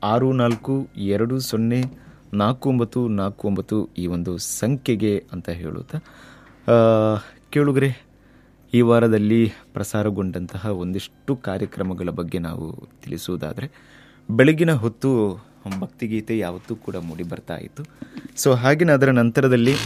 ಆರು ನಾಲ್ಕು ಎರಡು ಸೊನ್ನೆ ನಾಲ್ಕು ಒಂಬತ್ತು ನಾಲ್ಕು ಒಂಬತ್ತು ಈ ಒಂದು ಸಂಖ್ಯೆಗೆ ಅಂತ ಹೇಳುತ್ತಾ ಆ, ಕೇಳುಗರೆ ಈ ವಾರದಲ್ಲಿ ಪ್ರಸಾರಗೊಂಡಂತಹ ಒಂದಿಷ್ಟು ಕಾರ್ಯಕ್ರಮಗಳ ಬಗ್ಗೆ ನಾವು ತಿಳಿಸುವುದಾದರೆ ಬೆಳಗಿನ ಹೊತ್ತು ಭಕ್ತಿಗೀತೆ ಯಾವತ್ತೂ ಕೂಡ ಮೂಡಿ ಬರ್ತಾ ಇತ್ತು ಸೊ ಹಾಗೆಯೇ ಅದರ ನಂತರದಲ್ಲಿ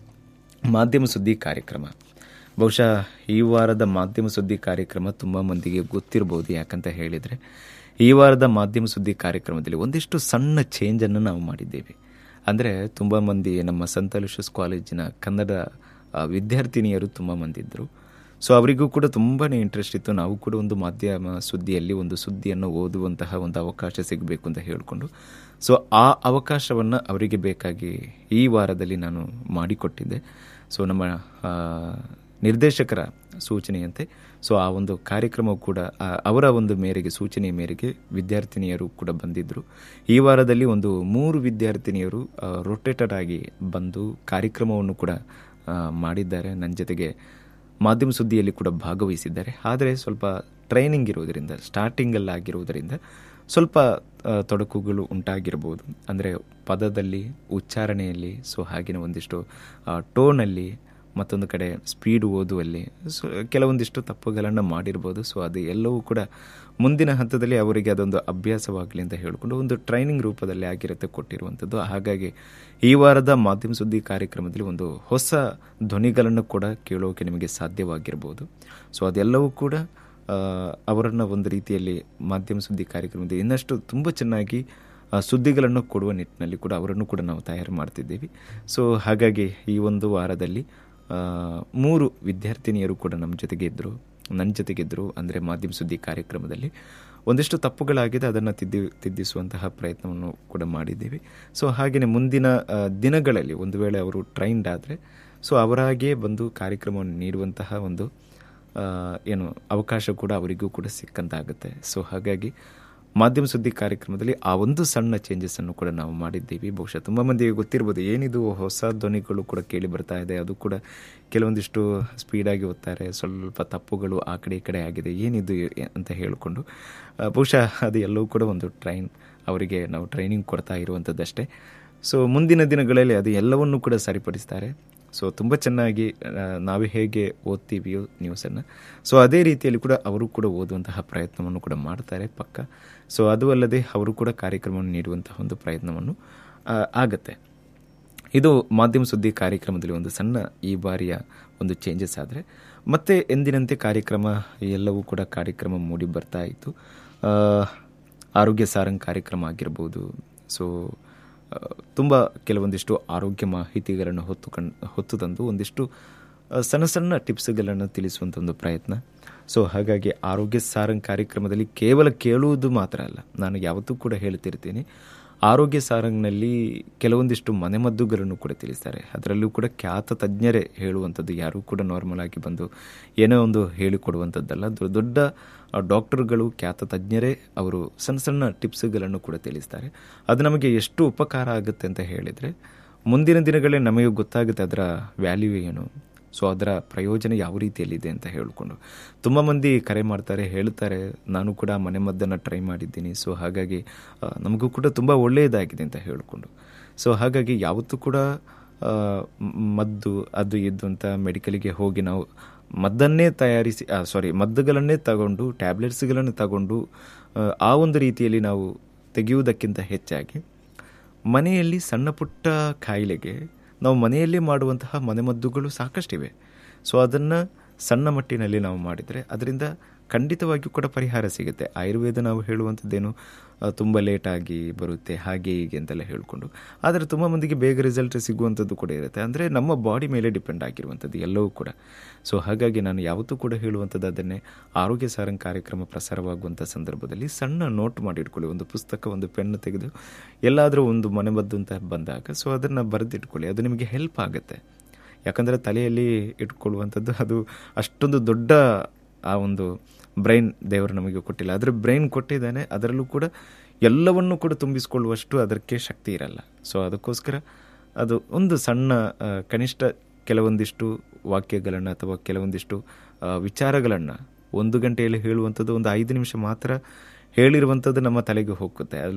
ಮಾಧ್ಯಮ ಸುದ್ದಿ ಕಾರ್ಯಕ್ರಮ ಬಹುಶಃ ಈ ವಾರದ ಮಾಧ್ಯಮ ಸುದ್ದಿ ಕಾರ್ಯಕ್ರಮ ತುಂಬ ಮಂದಿಗೆ ಗೊತ್ತಿರ್ಬೋದು ಯಾಕಂತ ಹೇಳಿದರೆ ಈ ವಾರದ ಮಾಧ್ಯಮ ಸುದ್ದಿ ಕಾರ್ಯಕ್ರಮದಲ್ಲಿ ಒಂದಿಷ್ಟು ಸಣ್ಣ ಚೇಂಜನ್ನು ನಾವು ಮಾಡಿದ್ದೇವೆ ಅಂದರೆ ತುಂಬ ಮಂದಿ ನಮ್ಮ ಸಂತ ಲುಷಸ್ ಕಾಲೇಜಿನ ಕನ್ನಡ ಆ, ವಿದ್ಯಾರ್ಥಿನಿಯರು ತುಂಬ ಮಂದಿ ಇದ್ದರು ಸೊ ಅವರಿಗೂ ಕೂಡ ತುಂಬಾ ಇಂಟ್ರೆಸ್ಟ್ ಇತ್ತು ನಾವು ಕೂಡ ಒಂದು ಮಾಧ್ಯಮ ಸುದ್ದಿಯಲ್ಲಿ ಒಂದು ಸುದ್ದಿಯನ್ನು ಓದುವಂತಹ ಒಂದು ಅವಕಾಶ ಸಿಗಬೇಕು ಅಂತ ಹೇಳಿಕೊಂಡು ಸೊ ಆ ಅವಕಾಶವನ್ನು ಅವರಿಗೆ ಬೇಕಾಗಿ ಈ ವಾರದಲ್ಲಿ ನಾನು ಮಾಡಿಕೊಟ್ಟಿದ್ದೆ ಸೊ ನಮ್ಮ ಆ, ನಿರ್ದೇಶಕರ ಸೂಚನೆಯಂತೆ ಸೊ ಆ ಒಂದು ಕಾರ್ಯಕ್ರಮವು ಕೂಡ ಆ, ಅವರ ಒಂದು ಮೇರೆಗೆ ಸೂಚನೆಯ ಮೇರೆಗೆ ವಿದ್ಯಾರ್ಥಿನಿಯರು ಕೂಡ ಬಂದಿದ್ದರು ಈ ವಾರದಲ್ಲಿ ಒಂದು ಮೂರು ವಿದ್ಯಾರ್ಥಿನಿಯರು ರೊಟೇಟೆಡ್ ಆಗಿ ಬಂದು ಕಾರ್ಯಕ್ರಮವನ್ನು ಕೂಡ ಆ, ಮಾಡಿದ್ದಾರೆ ನನ್ನ ಜೊತೆಗೆ ಮಾಧ್ಯಮ ಸುದ್ದಿಯಲ್ಲಿ ಕೂಡ ಭಾಗವಹಿಸಿದ್ದಾರೆ ಆದರೆ ಸ್ವಲ್ಪ ಟ್ರೈನಿಂಗ್ ಇರೋದರಿಂದ ಸ್ಟಾರ್ಟಿಂಗಲ್ಲಿ ಆಗಿರುವುದರಿಂದ ಸ್ವಲ್ಪ ಆ, ತೊಡಕುಗಳು ಉಂಟಾಗಿರ್ಬೋದು ಅಂದರೆ ಪದದಲ್ಲಿ ಉಚ್ಚಾರಣೆಯಲ್ಲಿ ಸೊ ಹಾಗೆಯೇ ಒಂದಿಷ್ಟು ಟೋನಲ್ಲಿ ಮತ್ತೊಂದು ಕಡೆ ಸ್ಪೀಡ್ ಓದುವಲ್ಲಿ ಸೊ ಕೆಲವೊಂದಿಷ್ಟು ತಪ್ಪುಗಳನ್ನು ಮಾಡಿರ್ಬೋದು ಸೊ ಅದು ಎಲ್ಲವೂ ಕೂಡ ಮುಂದಿನ ಹಂತದಲ್ಲಿ ಅವರಿಗೆ ಅದೊಂದು ಅಭ್ಯಾಸವಾಗಲಿ ಅಂತ ಹೇಳಿಕೊಂಡು ಒಂದು ಟ್ರೈನಿಂಗ್ ರೂಪದಲ್ಲಿ ಆಗಿರುತ್ತೆ ಕೊಟ್ಟಿರುವಂಥದ್ದು ಹಾಗಾಗಿ ಈ ವಾರದ ಮಾಧ್ಯಮ ಸುದ್ದಿ ಕಾರ್ಯಕ್ರಮದಲ್ಲಿ ಒಂದು ಹೊಸ ಧ್ವನಿಗಳನ್ನು ಕೂಡ ಕೇಳೋಕೆ ನಿಮಗೆ ಸಾಧ್ಯವಾಗಿರ್ಬೋದು ಸೊ ಅದೆಲ್ಲವೂ ಕೂಡ ಆ, ಅವರನ್ನು ಒಂದು ರೀತಿಯಲ್ಲಿ ಮಾಧ್ಯಮ ಸುದ್ದಿ ಕಾರ್ಯಕ್ರಮದಲ್ಲಿ ಇನ್ನಷ್ಟು ತುಂಬ ಚೆನ್ನಾಗಿ ಆ, ಸುದ್ದಿಗಳನ್ನು ಕೊಡುವ ನಿಟ್ಟಿನಲ್ಲಿ ಕೂಡ ಅವರನ್ನು ಕೂಡ ನಾವು ತಯಾರು ಮಾಡ್ತಿದ್ದೀವಿ ಸೊ ಹಾಗಾಗಿ ಈ ಒಂದು ವಾರದಲ್ಲಿ ಆ, ಮೂರು ವಿದ್ಯಾರ್ಥಿನಿಯರು ಕೂಡ ನಮ್ಮ ಜೊತೆಗೆ ಇದ್ದರು ನನ್ನ ಜೊತೆಗಿದ್ದರು ಅಂದರೆ ಮಾಧ್ಯಮ ಸುದ್ದಿ ಕಾರ್ಯಕ್ರಮದಲ್ಲಿ ಒಂದಿಷ್ಟು ತಪ್ಪುಗಳಾಗಿದೆ ಅದನ್ನು ತಿದ್ದಿ ತಿದ್ದಿಸುವಂತಹ ಪ್ರಯತ್ನವನ್ನು ಕೂಡ ಮಾಡಿದ್ದೀವಿ ಸೊ ಹಾಗೆಯೇ ಮುಂದಿನ ಆ, ದಿನಗಳಲ್ಲಿ ಒಂದು ವೇಳೆ ಅವರು ಟ್ರೈನ್ಡ್ ಆದರೆ ಸೊ ಅವರಾಗೇ ಬಂದು ಕಾರ್ಯಕ್ರಮವನ್ನು ನೀಡುವಂತಹ ಒಂದು ಆ, ಏನು ಅವಕಾಶ ಕೂಡ ಅವರಿಗೂ ಕೂಡ ಸಿಕ್ಕಂತಾಗುತ್ತೆ ಸೊ ಹಾಗಾಗಿ ಮಾಧ್ಯಮ ಸುದ್ದಿ ಕಾರ್ಯಕ್ರಮದಲ್ಲಿ ಆ ಒಂದು ಸಣ್ಣ ಚೇಂಜಸನ್ನು ಕೂಡ ನಾವು ಮಾಡಿದ್ದೀವಿ ಬಹುಶಃ ತುಂಬ ಮಂದಿಗೆ ಗೊತ್ತಿರ್ಬೋದು ಏನಿದು ಹೊಸ ಧ್ವನಿಗಳು ಕೂಡ ಕೇಳಿ ಬರ್ತಾ ಇದೆ ಅದು ಕೂಡ ಕೆಲವೊಂದಿಷ್ಟು ಸ್ಪೀಡಾಗಿ ಓದ್ತಾರೆ ಸ್ವಲ್ಪ ತಪ್ಪುಗಳು ಆ ಕಡೆ ಈ ಕಡೆ ಆಗಿದೆ ಏನಿದು ಅಂತ ಹೇಳಿಕೊಂಡು ಆ, ಬಹುಶಃ ಅದು ಎಲ್ಲವೂ ಕೂಡ ಒಂದು ಟ್ರೈನ್ ಅವರಿಗೆ ನಾವು ಟ್ರೈನಿಂಗ್ ಕೊಡ್ತಾ ಇರುವಂಥದ್ದಷ್ಟೇ ಸೊ ಮುಂದಿನ ದಿನಗಳಲ್ಲಿ ಅದು ಎಲ್ಲವನ್ನೂ ಕೂಡ ಸರಿಪಡಿಸ್ತಾರೆ ಸೊ ತುಂಬ ಚೆನ್ನಾಗಿ ಆ, ನಾವು ಹೇಗೆ ಓದ್ತೀವಿಯೋ ನ್ಯೂಸನ್ನು ಸೊ ಅದೇ ರೀತಿಯಲ್ಲಿ ಕೂಡ ಅವರು ಕೂಡ ಓದುವಂತಹ ಪ್ರಯತ್ನವನ್ನು ಕೂಡ ಮಾಡ್ತಾರೆ ಪಕ್ಕ ಸೊ ಅದು ಅಲ್ಲದೆ ಅವರು ಕೂಡ ಕಾರ್ಯಕ್ರಮವನ್ನು ನೀಡುವಂತಹ ಒಂದು ಪ್ರಯತ್ನವನ್ನು ಆ, ಆಗತ್ತೆ ಇದು ಮಾಧ್ಯಮ ಸುದ್ದಿ ಕಾರ್ಯಕ್ರಮದಲ್ಲಿ ಒಂದು ಸಣ್ಣ ಈ ಬಾರಿಯ ಒಂದು ಚೇಂಜಸ್ ಆದರೆ ಮತ್ತೆ ಎಂದಿನಂತೆ ಕಾರ್ಯಕ್ರಮ ಎಲ್ಲವೂ ಕೂಡ ಕಾರ್ಯಕ್ರಮ ಮೂಡಿ ಬರ್ತಾ ಇತ್ತು ಆ, ಆರೋಗ್ಯ ಸಾರಂಗ್ ಕಾರ್ಯಕ್ರಮ ಆಗಿರ್ಬೋದು ಸೊ ತುಂಬ ಕೆಲವೊಂದಿಷ್ಟು ಆರೋಗ್ಯ ಮಾಹಿತಿಗಳನ್ನು ಹೊತ್ತು ಕಣ್ ಹೊತ್ತು ತಂದು ಒಂದಿಷ್ಟು ಆ, ಸಣ್ಣ ಸಣ್ಣ ಟಿಪ್ಸ್ಗಳನ್ನು ತಿಳಿಸುವಂಥ ಒಂದು ಪ್ರಯತ್ನ ಸೊ ಹಾಗಾಗಿ ಆರೋಗ್ಯ ಸಾರಂಗ್ ಕಾರ್ಯಕ್ರಮದಲ್ಲಿ ಕೇವಲ ಕೇಳುವುದು ಮಾತ್ರ ಅಲ್ಲ ನಾನು ಯಾವತ್ತೂ ಕೂಡ ಹೇಳ್ತಿರ್ತೀನಿ ಆರೋಗ್ಯ ಸಾರಂಗ್ನಲ್ಲಿ ಕೆಲವೊಂದಿಷ್ಟು ಮನೆಮದ್ದುಗಳನ್ನು ಕೂಡ ತಿಳಿಸ್ತಾರೆ ಅದರಲ್ಲೂ ಕೂಡ ಖ್ಯಾತ ತಜ್ಞರೇ ಹೇಳುವಂಥದ್ದು ಯಾರೂ ಕೂಡ ನಾರ್ಮಲ್ ಆಗಿ ಬಂದು ಏನೋ ಒಂದು ಹೇಳಿಕೊಡುವಂಥದ್ದಲ್ಲ ದೊ- ದೊಡ್ಡ ಆ, ಡಾಕ್ಟರ್ಗಳು ಖ್ಯಾತ ತಜ್ಞರೇ ಅವರು ಸಣ್ಣ ಸಣ್ಣ ಟಿಪ್ಸ್ಗಳನ್ನು ಕೂಡ ತಿಳಿಸ್ತಾರೆ ಅದು ನಮಗೆ ಎಷ್ಟು ಉಪಕಾರ ಆಗುತ್ತೆ ಅಂತ ಹೇಳಿದರೆ ಮುಂದಿನ ದಿನಗಳೇ ನಮಗೆ ಗೊತ್ತಾಗುತ್ತೆ ಅದರ ವ್ಯಾಲ್ಯೂ ಏನು ಸೊ ಅದರ ಪ್ರಯೋಜನ ಯಾವ ರೀತಿಯಲ್ಲಿದೆ ಅಂತ ಹೇಳಿಕೊಂಡು ತುಂಬ ಮಂದಿ ಕರೆ ಮಾಡ್ತಾರೆ ಹೇಳ್ತಾರೆ ನಾನು ಕೂಡ ಮನೆಮದ್ದನ್ನು ಟ್ರೈ ಮಾಡಿದ್ದೀನಿ ಸೊ ಹಾಗಾಗಿ ಆ, ನಮಗೂ ಕೂಡ ತುಂಬ ಒಳ್ಳೆಯದಾಗಿದೆ ಅಂತ ಹೇಳಿಕೊಂಡು ಸೊ ಹಾಗಾಗಿ ಯಾವತ್ತೂ ಕೂಡ ಆ, ಮ್- ಮದ್ದು ಅದು ಇದು ಅಂತ ಮೆಡಿಕಲಿಗೆ ಹೋಗಿ ನಾವು ಮದ್ದನ್ನೇ ತಯಾರಿಸಿ ಸಾರಿ ಮದ್ದುಗಳನ್ನೇ ತಗೊಂಡು ಟ್ಯಾಬ್ಲೆಟ್ಸ್ಗಳನ್ನು ತಗೊಂಡು ಆ, ಆ ಒಂದು ರೀತಿಯಲ್ಲಿ ನಾವು ತೆಗೆಯುವುದಕ್ಕಿಂತ ಹೆಚ್ಚಾಗಿ ಮನೆಯಲ್ಲಿ ಸಣ್ಣ ಪುಟ್ಟ ಕಾಯಿಲೆಗೆ ನಾವು ಮನೆಯಲ್ಲೇ ಮಾಡುವಂತಹ ಮನೆಮದ್ದುಗಳು ಸಾಕಷ್ಟಿವೆ ಸೊ ಅದನ್ನು ಸಣ್ಣ ಮಟ್ಟಿನಲ್ಲಿ ನಾವು ಮಾಡಿದರೆ ಅದರಿಂದ ಖಂಡಿತವಾಗಿಯೂ ಕೂಡ ಪರಿಹಾರ ಸಿಗುತ್ತೆ ಆಯುರ್ವೇದ ನಾವು ಹೇಳುವಂಥದ್ದೇನು ಆ, ತುಂಬ ಲೇಟಾಗಿ ಬರುತ್ತೆ ಹಾಗೆ ಹೀಗೆ ಅಂತೆಲ್ಲ ಹೇಳಿಕೊಂಡು ಆದರೆ ತುಂಬ ಮಂದಿಗೆ ಬೇಗ ರಿಸಲ್ಟ್ ಸಿಗುವಂಥದ್ದು ಕೂಡ ಇರುತ್ತೆ ಅಂದರೆ ನಮ್ಮ ಬಾಡಿ ಮೇಲೆ ಡಿಪೆಂಡ್ ಆಗಿರುವಂಥದ್ದು ಎಲ್ಲವೂ ಕೂಡ ಸೊ ಹಾಗಾಗಿ ನಾನು ಯಾವತ್ತೂ ಕೂಡ ಹೇಳುವಂಥದ್ದು ಅದನ್ನೇ ಆರೋಗ್ಯ ಸಾರಂಗ್ ಕಾರ್ಯಕ್ರಮ ಪ್ರಸಾರವಾಗುವಂಥ ಸಂದರ್ಭದಲ್ಲಿ ಸಣ್ಣ ನೋಟ್ ಮಾಡಿ ಇಟ್ಕೊಳ್ಳಿ ಒಂದು ಪುಸ್ತಕ ಒಂದು ಪೆನ್ನು ತೆಗೆದು ಎಲ್ಲಾದರೂ ಒಂದು ಮನೆಮದ್ದು ಅಂತ ಬಂದಾಗ ಸೊ ಅದನ್ನು ಬರೆದಿಟ್ಕೊಳ್ಳಿ ಅದು ನಿಮಗೆ ಹೆಲ್ಪ್ ಆಗುತ್ತೆ ಯಾಕಂದರೆ ತಲೆಯಲ್ಲಿ ಇಟ್ಕೊಳ್ಳುವಂಥದ್ದು ಅದು ಅಷ್ಟೊಂದು ದೊಡ್ಡ ಆ ಒಂದು ಬ್ರೈನ್ ದೇವರು ನಮಗೆ ಕೊಟ್ಟಿಲ್ಲ ಆದರೆ ಬ್ರೈನ್ ಕೊಟ್ಟಿದ್ದಾನೆ ಅದರಲ್ಲೂ ಕೂಡ ಎಲ್ಲವನ್ನು ಕೂಡ ತುಂಬಿಸಿಕೊಳ್ಳುವಷ್ಟು ಅದಕ್ಕೆ ಶಕ್ತಿ ಇರಲ್ಲ ಸೊ ಅದಕ್ಕೋಸ್ಕರ ಅದು ಒಂದು ಸಣ್ಣ ಆ, ಕನಿಷ್ಠ ಕೆಲವೊಂದಿಷ್ಟು ವಾಕ್ಯಗಳನ್ನು ಅಥವಾ ಕೆಲವೊಂದಿಷ್ಟು ವಿಚಾರಗಳನ್ನು ಒಂದು ಗಂಟೆಯಲ್ಲಿ ಹೇಳುವಂಥದ್ದು ಒಂದು ಐದು ನಿಮಿಷ ಮಾತ್ರ ಹೇಳಿರುವಂಥದ್ದು ನಮ್ಮ ತಲೆಗೆ ಹೋಗುತ್ತೆ ಅಲ್ವಾ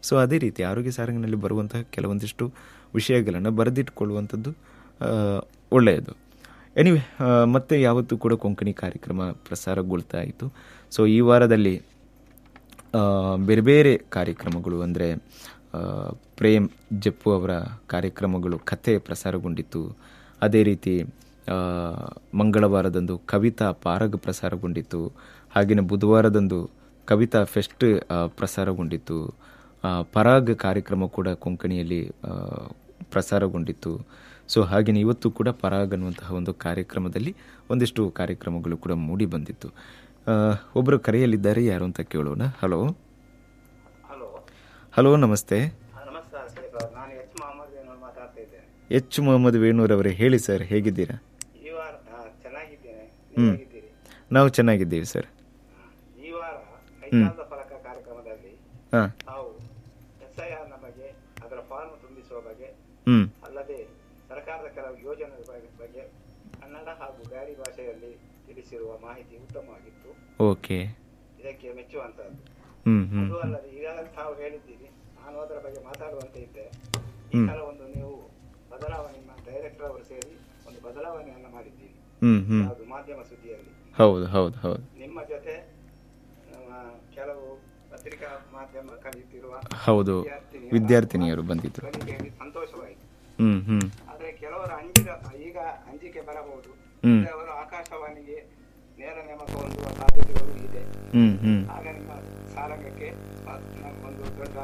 ಸೊ ಅದೇ ರೀತಿ ಆರೋಗ್ಯ ಸಾರಂಗಿನಲ್ಲಿ ಬರುವಂತಹ ಕೆಲವೊಂದಿಷ್ಟು ವಿಷಯಗಳನ್ನು ಬರೆದಿಟ್ಕೊಳ್ಳುವಂಥದ್ದು ಆ, ಒಳ್ಳೆಯದು ಎನಿವೆ ಮತ್ತೆ ಯಾವತ್ತೂ ಕೂಡ ಕೊಂಕಣಿ ಕಾರ್ಯಕ್ರಮ ಪ್ರಸಾರಗೊಳ್ತಾ ಇತ್ತು ಸೊ ಈ ವಾರದಲ್ಲಿ ಆ, ಬೇರೆ ಬೇರೆ ಕಾರ್ಯಕ್ರಮಗಳು ಅಂದರೆ ಪ್ರೇಮ್ ಜಪ್ಪು ಅವರ ಕಾರ್ಯಕ್ರಮಗಳು ಕಥೆ ಪ್ರಸಾರಗೊಂಡಿತ್ತು ಅದೇ ರೀತಿ ಆ, ಮಂಗಳವಾರದಂದು ಕವಿತಾ ಪಾರಗ್ ಪ್ರಸಾರಗೊಂಡಿತ್ತು ಹಾಗೆಯೇ ಬುಧವಾರದಂದು ಕವಿತಾ ಫೆಸ್ಟ್ ಆ, ಪ್ರಸಾರಗೊಂಡಿತ್ತು ಆ, ಪರಾಗ್ ಕಾರ್ಯಕ್ರಮ ಕೂಡ ಕೊಂಕಣಿಯಲ್ಲಿ ಆ, ಪ್ರಸಾರಗೊಂಡಿತ್ತು ಸೊ ಹಾಗೆಯೇ ಇವತ್ತು ಕೂಡ ಪರಾಗ್ ಅನ್ನುವಂತಹ ಒಂದು ಕಾರ್ಯಕ್ರಮದಲ್ಲಿ ಒಂದಿಷ್ಟು ಕಾರ್ಯಕ್ರಮಗಳು ಕೂಡ ಮೂಡಿ ಬಂದಿತ್ತು ಆ, ಒಬ್ಬರು ಕರೆಯಲ್ಲಿದ್ದಾರೆ ಯಾರು ಅಂತ ಕೇಳೋಣ ಹಲೋ ಹಲೋ ಹಲೋ ನಮಸ್ತೆ ನಮಸ್ಕಾರ ಸರ್ ನಾನು ಎಚ್ ಮೊಹಮ್ಮದ್ ಏನೋ ಮಾತಾಡ್ತಾ ಇದ್ದೇನೆ ಎಚ್ ಮೊಹಮ್ಮದ್ ವೇಣೂರವರೇ ಹೇಳಿ ಸರ್ ಹೇಗಿದ್ದೀರಾ ಈ ವಾರ ಆ, ಚೆನ್ನಾಗಿದ್ದೇನೆ ನೀವು ಹೇಗಿದ್ದೀರಿ ನಾವು ಚೆನ್ನಾಗಿದ್ದೀವಿ ಸರ್ ಈ ವಾರ ಕೈಕಾಲದ ಫಲಕ ಕಾರ್ಯಕ್ರಮದಲ್ಲಿ ಹಾಂ ನಾವು ಎಸ್ ಐ ಆರ್ನ ಬಗ್ಗೆ ಅದರ ಫಾರ್ಮ್ ತುಂಬಿಸುವ ಬಗ್ಗೆ ಹ್ಞೂ ಅಲ್ಲದೆ ಸರ್ಕಾರದ ಕೆಲವು ಯೋಜನೆಗಳ ಬಗ್ಗೆ- ಬಗ್ಗೆ ಕನ್ನಡ ಹಾಗೂ ಬ್ಯಾರಿ ಭಾಷೆಯಲ್ಲಿ ತಿಳಿಸಿರುವ ಮಾಹಿತಿ ಉತ್ತಮವಾಗಿತ್ತು ಓಕೆ ಇದಕ್ಕೆ ಮೆಚ್ಚುವಂತಹದ್ದು ಹ್ಞೂ ಹ್ಞೂ ಅದು ಅಲ್ಲದೆ ಈಗಾಗಲೇ ತಾವು ಹೇಳಿದ್ದೀರಿ ನಾನು ಅದರ ಬಗ್ಗೆ ಮಾತಾಡುವಂತೆ ಇದ್ದೆ ಈ ಹ್ಮ್. ಸಲ ಒಂದು ನೀವು ಬದಲಾವಣೆ ನಿಮ್ಮ ಡೈರೆಕ್ಟರ್ ಅವರು ಸೇರಿ ಒಂದು ಬದಲಾವಣೆಯನ್ನು ಮಾಡಿದ್ದೀರಿ ಹ್ಞೂ ಹ್ಞೂ ಯಾವುದು ಮಾಧ್ಯಮ ಸುದ್ದಿಯಲ್ಲಿ ಹೌದು ಹೌದು ಹೌದು ನಿಮ್ಮ ಜೊತೆ ನಮ್ಮ ಕೆಲವು ಪತ್ರಿಕಾ ಮಾಧ್ಯಮ ಕಲಿತಿರುವ ಹೌದು ವಿದ್ಯಾರ್ಥಿನಿಯರ ವಿದ್ಯಾರ್ಥಿನಿಯರು ಬಂದಿದ್ರು ಕಲಿಕೆಯಲ್ಲಿ ಸಂತೋಷವಾಯಿತು ಹ್ಞೂ ಹ್ಞೂ ಆದರೆ ಕೆಲವರು ಅಂಜಿಗ ಈಗ ಅಂಜಿಕೆ ಬರಬಹುದು ಹ್ಮ್. ಮತ್ತೆ ಅವರು ಆಕಾಶವಾಣಿಗೆ ನೇರ ನೇಮಕ ಹೊಂದುವ ಸಾಧ್ಯತೆಗಳು ಇದೆ ಹ್ಞೂ ಹ್ಞೂ ಆಗ ನಿಮ್ಮ ಸಾರಂಗಕ್ಕೆ ಮ- ನ- ಒಂದು ದೊಡ್ಡ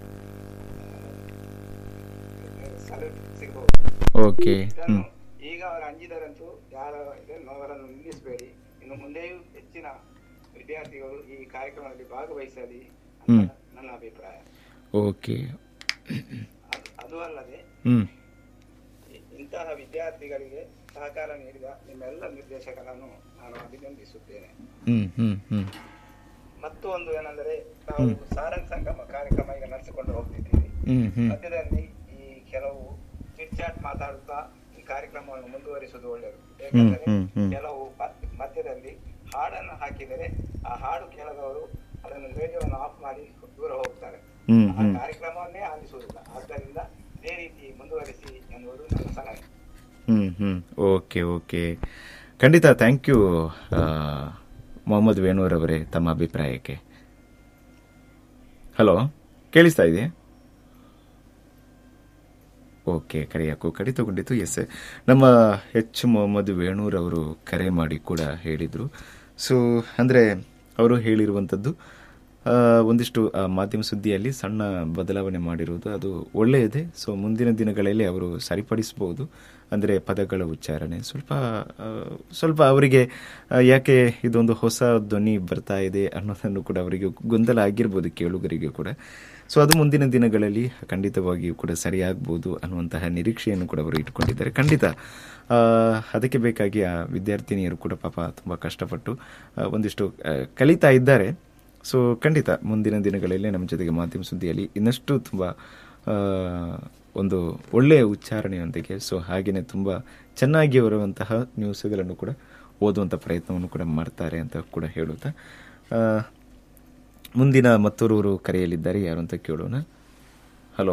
ಸಲ್ಯೂಟ್ ಸಿಗಬಹುದು ಓಕೆ ಹ್ಞೂ ಇದನ್ನು ಈಗ ಅವರು ಅಂಜಿದರಂತೂ ಯಾರ ಇದನ್ನು ಅವರನ್ನು ನಿಲ್ಲಿಸಬೇಡಿ ಇನ್ನು ಮುಂದೆಯೂ ಹೆಚ್ಚಿನ ವಿದ್ಯಾರ್ಥಿಗಳು ಈ ಕಾರ್ಯಕ್ರಮದಲ್ಲಿ ಭಾಗವಹಿಸಲಿ ಅಂತ ಹ್ಮ್. ನನ್ನ ಅಭಿಪ್ರಾಯ ಓಕೆ ಅದು- ಅದು ಅಲ್ಲದೆ ಹ್ಞೂ ಇ- ಇಂತಹ ವಿದ್ಯಾರ್ಥಿಗಳಿಗೆ ಸಹಕಾರ ನೀಡಿದ ನಿಮ್ಮೆಲ್ಲ ನಿರ್ದೇಶಕರನ್ನು ನಾನು ಅಭಿನಂದಿಸುತ್ತೇನೆ ಹ್ಞೂ ಹ್ಞೂ ಹ್ಞೂ ಮತ್ತು ಒಂದು ಏನೆಂದರೆ ನಾವು ಸಾರಂಗ್ ಸಂಗಮ ಕಾರ್ಯಕ್ರಮ ಈಗ ನಡೆಸಿಕೊಂಡು ಹೋಗ್ತಿದ್ದೀವಿ ಹ್ಞೂ ಹ್ಞೂ ಮಧ್ಯದಲ್ಲಿ ಈ ಕೆಲವು ಚಿಟ್ ಚಾಟ್ ಮಾತಾಡುತ್ತಾ ಈ ಕಾರ್ಯಕ್ರಮವನ್ನು ಮುಂದುವರಿಸುವುದು ಒಳ್ಳೆಯದು ಯಾಕಂದರೆ ಹ್ಮ್, ಹ್ಮ್. ಕೆಲವು ಮ- ಮಧ್ಯದಲ್ಲಿ ಹಾಡನ್ನು ಹಾಕಿದರೆ ಆ ಹಾಡು ಕೇಳದವರು ಅದನ್ನು ರೇಡಿಯೋವನ್ನು ಆಫ್ ಮಾಡಿ ದೂರ ಹೋಗ್ತಾರೆ ಹ್ಞೂ ಆ ಹ್ಞೂ ಕಾರ್ಯಕ್ರಮವನ್ನೇ ಆಲಿಸುವುದಿಲ್ಲ ಆದ್ದರಿಂದ ಇದೇ ರೀತಿ ಮುಂದುವರಿಸಿ ಎನ್ನುವುದು ನನ್ನ ಸಲಹೆ ಹ್ಞೂ ಹ್ಞೂ ಓಕೆ ಓಕೆ ಖಂಡಿತ ಥ್ಯಾಂಕ್ ಯು ಮೊಹಮ್ಮದ್ ವೇಣೂರವರೇ ತಮ್ಮ ಅಭಿಪ್ರಾಯಕ್ಕೆ ಹಲೋ ಕೇಳಿಸ್ತಾ ಇದೆಯಾ ಓಕೆ ಕರೆ ಯಾಕೋ ಕಡಿತಗೊಂಡಿತ್ತು ಎಸ್ ನಮ್ಮ ಎಚ್ ಮೊಹಮ್ಮದ್ ವೇಣೂರವರು ಕರೆ ಮಾಡಿ ಕೂಡ ಹೇಳಿದರು ಸೊ ಅಂದರೆ ಅವರು ಹೇಳಿರುವಂಥದ್ದು ಆ, ಒಂದಿಷ್ಟು ಆ, ಮಾಧ್ಯಮ ಸುದ್ದಿಯಲ್ಲಿ ಸಣ್ಣ ಬದಲಾವಣೆ ಮಾಡಿರುವುದು ಅದು ಒಳ್ಳೆಯದೇ ಸೊ ಮುಂದಿನ ದಿನಗಳಲ್ಲಿ ಅವರು ಸರಿಪಡಿಸಬಹುದು ಅಂದರೆ ಪದಗಳ ಉಚ್ಚಾರಣೆ ಸ್ವಲ್ಪ ಆ, ಸ್ವಲ್ಪ ಅವರಿಗೆ ಆ, ಯಾಕೆ ಇದೊಂದು ಹೊಸ ಧ್ವನಿ ಬರ್ತಾ ಇದೆ ಅನ್ನೋದನ್ನು ಕೂಡ ಅವರಿಗೆ ಗೊಂದಲ ಆಗಿರ್ಬೋದು ಕೇಳುಗರಿಗೆ ಕೂಡ ಸೊ ಅದು ಮುಂದಿನ ದಿನಗಳಲ್ಲಿ ಖಂಡಿತವಾಗಿಯೂ ಕೂಡ ಸರಿಯಾಗ್ಬೋದು ಅನ್ನುವಂತಹ ನಿರೀಕ್ಷೆಯನ್ನು ಕೂಡ ಅವರು ಇಟ್ಕೊಂಡಿದ್ದಾರೆ ಖಂಡಿತ ಆ, ಅದಕ್ಕೆ ಬೇಕಾಗಿ ಆ ವಿದ್ಯಾರ್ಥಿನಿಯರು ಕೂಡ ಪಾಪ ತುಂಬ ಕಷ್ಟಪಟ್ಟು ಆ, ಒಂದಿಷ್ಟು ಆ, ಕಲಿತಾ ಇದ್ದಾರೆ ಸೊ ಖಂಡಿತ ಮುಂದಿನ ದಿನಗಳಲ್ಲಿ ನಮ್ಮ ಜೊತೆಗೆ ಮಾಧ್ಯಮ ಸುದ್ದಿಯಲ್ಲಿ ಇನ್ನಷ್ಟು ತುಂಬ ಆ, ಒಂದು ಒಳ್ಳೆಯ ಉಚ್ಚಾರಣೆಯೊಂದಿಗೆ ಸೊ ಹಾಗೆಯೇ ತುಂಬ ಚೆನ್ನಾಗಿ ಬರುವಂತಹ ನ್ಯೂಸ್ಗಳನ್ನು ಕೂಡ ಓದುವಂಥ ಪ್ರಯತ್ನವನ್ನು ಕೂಡ ಮಾಡ್ತಾರೆ ಅಂತ ಕೂಡ ಹೇಳುತ್ತಾ ಆ, ಮುಂದಿನ ಮತ್ತೋರ್ವರು ಕರೆಯಲಿದ್ದಾರೆ ಯಾರು ಅಂತ ಕೇಳೋಣ ಹಲೋ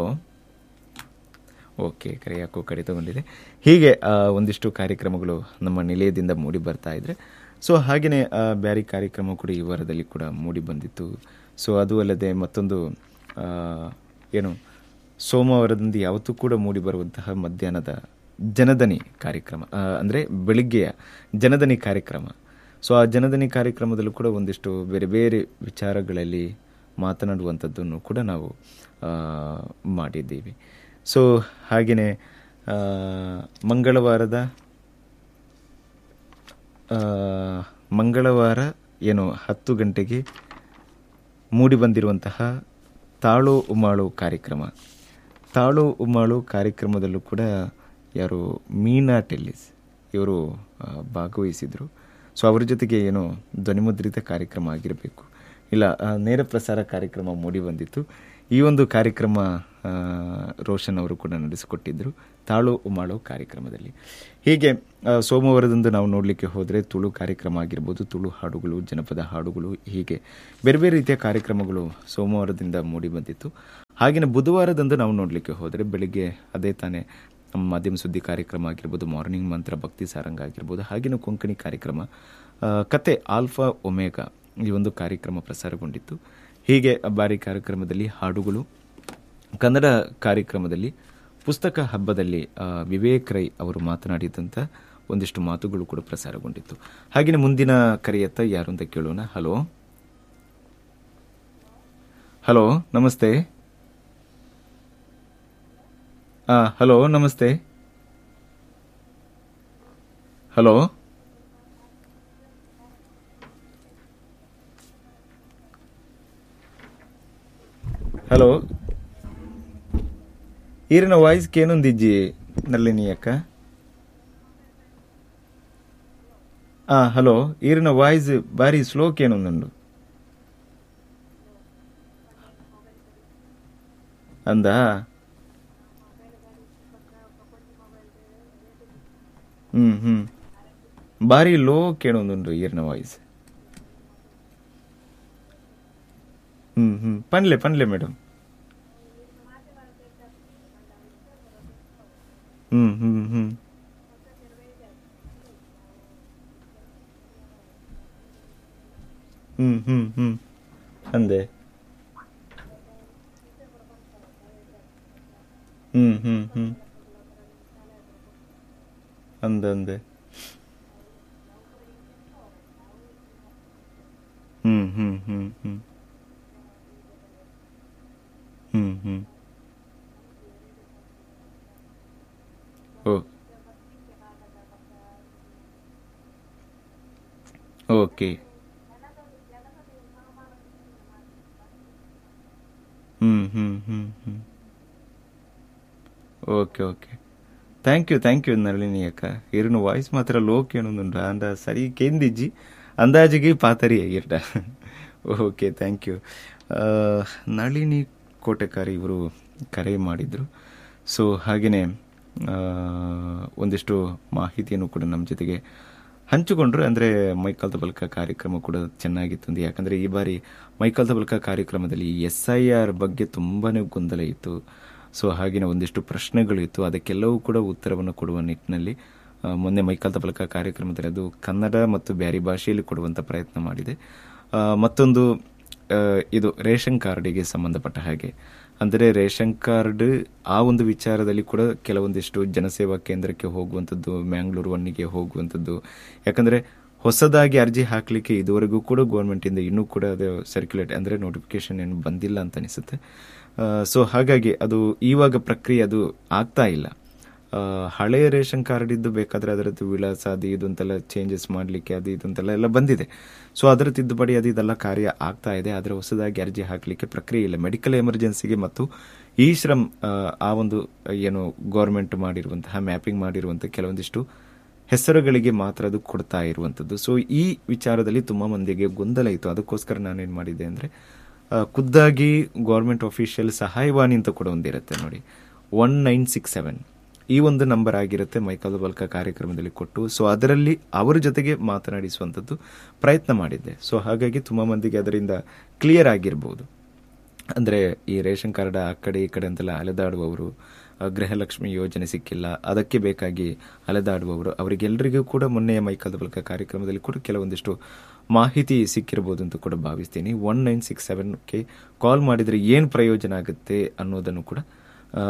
ಓಕೆ ಕರೆ ಯಾಕೋ ಕಡಿತಗೊಂಡಿದೆ ಹೀಗೆ ಆ, ಒಂದಿಷ್ಟು ಕಾರ್ಯಕ್ರಮಗಳು ನಮ್ಮ ನಿಲಯದಿಂದ ಮೂಡಿ ಬರ್ತಾ ಇದ್ರೆ ಸೊ ಹಾಗೆಯೇ ಬ್ಯಾರಿ ಕಾರ್ಯಕ್ರಮ ಕೂಡ ಈ ವಾರದಲ್ಲಿ ಕೂಡ ಮೂಡಿ ಬಂದಿತ್ತು ಸೊ ಅದು ಅಲ್ಲದೆ ಮತ್ತೊಂದು ಆ, ಏನು ಸೋಮವಾರದಂದು ಯಾವತ್ತೂ ಕೂಡ ಮೂಡಿ ಬರುವಂತಹ ಮಧ್ಯಾಹ್ನದ ಜನದನಿ ಕಾರ್ಯಕ್ರಮ ಆ, ಅಂದರೆ ಬೆಳಿಗ್ಗೆಯ ಜನದನಿ ಕಾರ್ಯಕ್ರಮ ಸೊ ಆ ಜನದನಿ ಕಾರ್ಯಕ್ರಮದಲ್ಲೂ ಕೂಡ ಒಂದಿಷ್ಟು ಬೇರೆ ಬೇರೆ ವಿಚಾರಗಳಲ್ಲಿ ಮಾತನಾಡುವಂಥದ್ದನ್ನು ಕೂಡ ನಾವು ಆ, ಮಾಡಿದ್ದೀವಿ ಸೊ ಹಾಗೆಯೇ ಆ, ಮಂಗಳವಾರದ ಆ, ಮಂಗಳವಾರ ಏನು ಹತ್ತು ಗಂಟೆಗೆ ಮೂಡಿ ಬಂದಿರುವಂತಹ ತಾಳು ಉಮಾಳು ಕಾರ್ಯಕ್ರಮ ತಾಳು ಉಮಾಳು ಕಾರ್ಯಕ್ರಮದಲ್ಲೂ ಕೂಡ ಯಾರು ಮೀನಾ ಟೆಲ್ಲಿಸ್ ಇವರು ಆ, ಭಾಗವಹಿಸಿದರು ಸೊ ಅವರ ಜೊತೆಗೆ ಏನೋ ಧ್ವನಿಮುದ್ರಿತ ಕಾರ್ಯಕ್ರಮ ಆಗಿರಬೇಕು ಇಲ್ಲ ಆ, ನೇರ ಪ್ರಸಾರ ಕಾರ್ಯಕ್ರಮ ಮೂಡಿ ಬಂದಿತ್ತು ಈ ಒಂದು ಕಾರ್ಯಕ್ರಮ ಆ, ರೋಷನ್ ಅವರು ಕೂಡ ನಡೆಸಿಕೊಟ್ಟಿದ್ದರು ತಾಳು ಉಮಾಳು ಕಾರ್ಯಕ್ರಮದಲ್ಲಿ ಹೀಗೆ ಆ, ಸೋಮವಾರದಂದು ನಾವು ನೋಡಲಿಕ್ಕೆ ಹೋದರೆ ತುಳು ಕಾರ್ಯಕ್ರಮ ಆಗಿರ್ಬೋದು ತುಳು ಹಾಡುಗಳು ಜನಪದ ಹಾಡುಗಳು ಹೀಗೆ ಬೇರೆ ಬೇರೆ ರೀತಿಯ ಕಾರ್ಯಕ್ರಮಗಳು ಸೋಮವಾರದಿಂದ ಮೂಡಿ ಬಂದಿತ್ತು ಹಾಗೆಯೇ ಬುಧವಾರದಂದು ನಾವು ನೋಡಲಿಕ್ಕೆ ಹೋದರೆ ಬೆಳಿಗ್ಗೆ ಅದೇ ತಾನೇ ನಮ್ಮ ಮಾಧ್ಯಮ ಸುದ್ದಿ ಕಾರ್ಯಕ್ರಮ ಆಗಿರ್ಬೋದು ಮಾರ್ನಿಂಗ್ ಮಂತ್ರ ಭಕ್ತಿ ಸಾರಂಗ ಆಗಿರ್ಬೋದು ಹಾಗೆಯೇ ಕೊಂಕಣಿ ಕಾರ್ಯಕ್ರಮ ಆ, ಕತೆ ಆಲ್ಫಾ ಒಮೇಗಾ ಈ ಒಂದು ಕಾರ್ಯಕ್ರಮ ಪ್ರಸಾರಗೊಂಡಿತ್ತು ಹೀಗೆ ಬಾರಿ ಕಾರ್ಯಕ್ರಮದಲ್ಲಿ ಹಾಡುಗಳು ಕನ್ನಡ ಕಾರ್ಯಕ್ರಮದಲ್ಲಿ ಪುಸ್ತಕ ಹಬ್ಬದಲ್ಲಿ ಆ, ವಿವೇಕ್ ರೈ ಅವರು ಮಾತನಾಡಿದಂಥ ಒಂದಿಷ್ಟು ಮಾತುಗಳು ಕೂಡ ಪ್ರಸಾರಗೊಂಡಿತ್ತು ಹಾಗೆಯೇ ಮುಂದಿನ ಕರೆಯತ್ತ ಯಾರು ಅಂತ ಕೇಳೋಣ ಹಲೋ ಹಲೋ ನಮಸ್ತೆ ಆ, ಹಲೋ ನಮಸ್ತೆ ಹಲೋ ಹಲೋ ಈರಿನ ವಾಯ್ಸ್ ಕೇನೊಂದಿಜ್ಜಿ ನಲ್ಲಿನಿ ಅಕ್ಕ ಆ ಹಲೋ ಈರಿನ ವಾಯ್ಸ್ ಬಾರಿ ಸ್ಲೋ ಕೇನೊಂದುಂಡು ಅಂದಾ ಹ್ಮ್ ಹ್ಮ್ ಬಾರಿ ಲೋ ಕೇಳೊಂದುಂಡು ಈರಿನ ವಾಯ್ಸ್ ಹ್ಮ್ ಹ್ಮ್ ಪನ್ಲೆ ಪನ್ಲೆ ಮೇಡಮ್ ಹ್ಮ್ ಹ್ಮ್ ಹ್ಮ್ ಹ್ಮ್ ಹ್ಮ್ ಹ್ಮ್ ಅಂದೆ ಹ್ಮ್ ಹ್ಮ್ ಹ್ಮ್ ಅಂದೆ ಅಂದೆ ಹ್ಮ್ ಹ್ಮ್ ಹ್ಮ್ ಹ್ಮ್ ಹ್ಮ್ ಹ್ಮ್ ಓ ಓಕೆ ಹ್ಮ್ ಹ್ಮ್ ಹ್ಮ್ ಹ್ಮ್ okay okay thank you thank you Nalini ಅಕ್ಕ ಇರಿನ ವಾಯ್ಸ್ ಮಾತ್ರ ಲೋ ಕೇಳೋದುಂಡು ಅಂದ ಸರಿ ಕೇಂದಿಜ್ಜಿ ಅಂದಾಜಿಗೆ ಪಾತರಿ ಇರ್ಡ ಓಕೆ ಥ್ಯಾಂಕ್ ಯು ನಳಿನಿ ಕೋಟೆಕಾರಿ ಇವರು ಕರೆ ಮಾಡಿದರು ಸೊ ಹಾಗೆಯೇ ಒಂದಿಷ್ಟು ಮಾಹಿತಿಯನ್ನು ಕೂಡ ನಮ್ಮ ಜೊತೆಗೆ ಹಂಚಿಕೊಂಡ್ರು ಅಂದರೆ ಮೈಕಲ್ ತಬಲ್ಕ ಕಾರ್ಯಕ್ರಮ ಕೂಡ ಚೆನ್ನಾಗಿತ್ತು ಅಂತ ಯಾಕಂದರೆ ಈ ಬಾರಿ ಮೈಕಲ್ ತಬಲ್ಕ ಕಾರ್ಯಕ್ರಮದಲ್ಲಿ ಎಸ್ ಐ ಆರ್ ಬಗ್ಗೆ ತುಂಬಾ ಗೊಂದಲ ಇತ್ತು ಸೊ ಹಾಗೆಯೇ ಒಂದಿಷ್ಟು ಪ್ರಶ್ನೆಗಳು ಇತ್ತು ಅದಕ್ಕೆಲ್ಲವೂ ಕೂಡ ಉತ್ತರವನ್ನು ಕೊಡುವ ನಿಟ್ಟಿನಲ್ಲಿ ಆ, ಮೊನ್ನೆ ಮೈಕಲ್ ತಬಲ್ಕ ಕಾರ್ಯಕ್ರಮದಲ್ಲಿ ಅದು ಕನ್ನಡ ಮತ್ತು ಬ್ಯಾರಿ ಭಾಷೆಯಲ್ಲಿ ಕೊಡುವಂಥ ಪ್ರಯತ್ನ ಮಾಡಿದೆ ಆ, ಮತ್ತೊಂದು ಆ, ಇದು ರೇಷನ್ ಕಾರ್ಡಿಗೆ ಸಂಬಂಧಪಟ್ಟ ಹಾಗೆ ಅಂದರೆ ರೇಷನ್ ಕಾರ್ಡ್ ಆ ಒಂದು ವಿಚಾರದಲ್ಲಿ ಕೂಡ ಕೆಲವೊಂದಿಷ್ಟು ಜನಸೇವಾ ಕೇಂದ್ರಕ್ಕೆ ಹೋಗುವಂಥದ್ದು ಮ್ಯಾಂಗ್ಳೂರು ಒನ್ನಿಗೆ ಹೋಗುವಂಥದ್ದು ಯಾಕಂದರೆ ಹೊಸದಾಗಿ ಅರ್ಜಿ ಹಾಕಲಿಕ್ಕೆ ಇದುವರೆಗೂ ಕೂಡ ಗೌರ್ಮೆಂಟಿಂದ ಇನ್ನೂ ಕೂಡ ಅದು ಸರ್ಕ್ಯುಲೇಟ್ ಅಂದರೆ ನೋಟಿಫಿಕೇಶನ್ ಏನು ಬಂದಿಲ್ಲ ಅಂತ ಅನಿಸುತ್ತೆ ಸೊ ಹಾಗಾಗಿ ಅದು ಇವಾಗ ಪ್ರಕ್ರಿಯೆ ಅದು ಆಗ್ತಾ ಇಲ್ಲ ಆ, ಹಳೆಯ ರೇಷನ್ ಕಾರ್ಡ್ ಇದ್ದು ಬೇಕಾದ್ರೆ ಅದರದ್ದು ವಿಳಾಸ ಅದು ಇದು ಅಂತೆಲ್ಲ ಚೇಂಜಸ್ ಮಾಡಲಿಕ್ಕೆ ಅದು ಇದು ಅಂತೆಲ್ಲ ಎಲ್ಲ ಬಂದಿದೆ ಸೊ ಅದರ ತಿದ್ದುಪಡಿ ಅದು ಇದೆಲ್ಲ ಕಾರ್ಯ ಆಗ್ತಾ ಇದೆ ಆದರೆ ಹೊಸದಾಗಿ ಅರ್ಜಿ ಹಾಕಲಿಕ್ಕೆ ಪ್ರಕ್ರಿಯೆ ಇಲ್ಲ ಮೆಡಿಕಲ್ ಎಮರ್ಜೆನ್ಸಿಗೆ ಮತ್ತು ಈ ಶ್ರಮ್ ಆ, ಆ ಒಂದು ಏನು ಗೌರ್ಮೆಂಟ್ ಮಾಡಿರುವಂತಹ ಮ್ಯಾಪಿಂಗ್ ಮಾಡಿರುವಂತಹ ಕೆಲವೊಂದಿಷ್ಟು ಹೆಸರುಗಳಿಗೆ ಮಾತ್ರ ಅದು ಕೊಡ್ತಾ ಇರುವಂಥದ್ದು ಸೊ ಈ ವಿಚಾರದಲ್ಲಿ ತುಂಬ ಮಂದಿಗೆ ಗೊಂದಲ ಇತ್ತು ಅದಕ್ಕೋಸ್ಕರ ನಾನೇನು ಮಾಡಿದ್ದೆ ಅಂದರೆ ಖುದ್ದಾಗಿ ಗೌರ್ಮೆಂಟ್ ಅಫಿಷಿಯಲ್ ಸಹಾಯವಾಣಿ ಅಂತ ಕೂಡ ಒಂದಿರುತ್ತೆ ನೋಡಿ ಒನ್ ನೈನ್ ಸಿಕ್ಸ್ ಸೆವೆನ್ ಈ ಒಂದು ನಂಬರ್ ಆಗಿರುತ್ತೆ ಮೈಕಲ್ ಬಲ್ಕ ಕಾರ್ಯಕ್ರಮದಲ್ಲಿ ಕೊಟ್ಟು ಸೊ ಅದರಲ್ಲಿ ಅವರ ಜೊತೆಗೆ ಮಾತನಾಡಿಸುವಂಥದ್ದು ಪ್ರಯತ್ನ ಮಾಡಿದ್ದೆ ಸೊ ಹಾಗಾಗಿ ತುಂಬ ಮಂದಿಗೆ ಅದರಿಂದ ಕ್ಲಿಯರ್ ಆಗಿರ್ಬೋದು ಅಂದರೆ ಈ ರೇಷನ್ ಕಾರ್ಡ್ ಆ ಕಡೆ ಈ ಕಡೆ ಅಂತೆಲ್ಲ ಅಲೆದಾಡುವವರು ಆ, ಗೃಹಲಕ್ಷ್ಮಿ ಯೋಜನೆ ಸಿಕ್ಕಿಲ್ಲ ಅದಕ್ಕೆ ಬೇಕಾಗಿ ಅಲೆದಾಡುವವರು ಅವರಿಗೆಲ್ಲರಿಗೂ ಕೂಡ ಮೊನ್ನೆಯ ಮೈಕಲ್ ಬಲ್ಕ ಕಾರ್ಯಕ್ರಮದಲ್ಲಿ ಕೂಡ ಕೆಲವೊಂದಿಷ್ಟು ಮಾಹಿತಿ ಸಿಕ್ಕಿರ್ಬೋದು ಅಂತ ಕೂಡ ಭಾವಿಸ್ತೀನಿ ಒನ್ ನೈನ್ ಸಿಕ್ಸ್ ಸೆವೆನ್ಗೆ ಕಾಲ್ ಮಾಡಿದರೆ ಏನು ಪ್ರಯೋಜನ ಆಗುತ್ತೆ ಅನ್ನೋದನ್ನು ಕೂಡ ಆ,